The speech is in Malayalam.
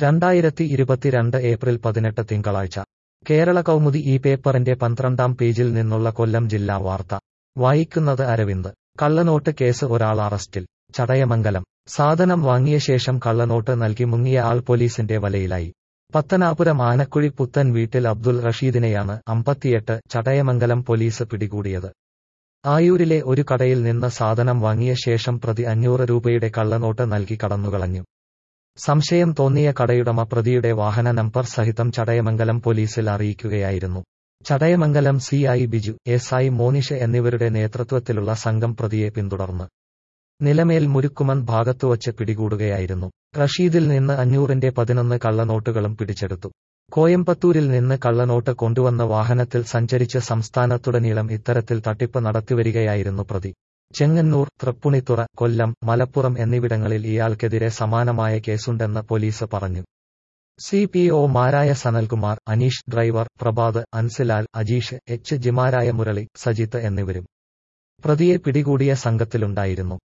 രണ്ടായിരത്തി ഇരുപത്തിരണ്ട് ഏപ്രിൽ പതിനെട്ട് തിങ്കളാഴ്ച കേരള കൗമുദി ഈ പേപ്പറിന്റെ പന്ത്രണ്ടാം പേജിൽ നിന്നുള്ള കൊല്ലം ജില്ലാ വാർത്ത വായിക്കുന്നത് അരവിന്ദ് കള്ളനോട്ട് കേസ് ഒരാൾ അറസ്റ്റിൽ ചടയമംഗലം സാധനം വാങ്ങിയ ശേഷം കള്ളനോട്ട് നൽകി മുങ്ങിയ ആൾ പോലീസിന്റെ വലയിലായി പത്തനാപുരം ആനക്കുഴി പുത്തൻ വീട്ടിൽ അബ്ദുൽ റഷീദിനെയാണ് അമ്പത്തിയെട്ട് ചടയമംഗലം പോലീസ് പിടികൂടിയത് ആയൂരിലെ ഒരു കടയിൽ നിന്ന് സാധനം വാങ്ങിയ ശേഷം പ്രതി അഞ്ഞൂറ് രൂപയുടെ കള്ളനോട്ട് നൽകി കടന്നുകളഞ്ഞു സംശയം തോന്നിയ കടയുടമ പ്രതിയുടെ വാഹന നമ്പർ സഹിതം ചടയമംഗലം പോലീസിൽ അറിയിക്കുകയായിരുന്നു Chadayamangalam C I Biju S I Monish എന്നിവരുടെ നേതൃത്വത്തിലുള്ള സംഘം പ്രതിയെ പിന്തുടർന്ന് നിലമേൽ മുരുക്കുമൻ ഭാഗത്തുവച്ച് പിടികൂടുകയായിരുന്നു റഷീദിൽ നിന്ന് അഞ്ഞൂറിന്റെ പതിനൊന്ന് കള്ളനോട്ടുകളും പിടിച്ചെടുത്തു കോയമ്പത്തൂരിൽ നിന്ന് കള്ളനോട്ട് കൊണ്ടുവന്ന വാഹനത്തിൽ സഞ്ചരിച്ച് സംസ്ഥാനത്തുടനീളം ഇത്തരത്തിൽ തട്ടിപ്പ് നടത്തിവരികയായിരുന്നു പ്രതി ചെങ്ങന്നൂർ തൃപ്പുണിത്തുറ കൊല്ലം മലപ്പുറം എന്നിവിടങ്ങളിൽ ഇയാൾക്കെതിരെ സമാനമായ കേസുണ്ടെന്ന് പോലീസ് പറഞ്ഞു സി പി ഒമാരായ സനൽകുമാർ അനീഷ് ഡ്രൈവർ പ്രഭാത് അൻസിലാൽ അജീഷ് എച്ച് ജിമാരായ മുരളി സജിത്ത് എന്നിവരും പ്രതിയെ പിടികൂടിയ സംഘത്തിലുണ്ടായിരുന്നു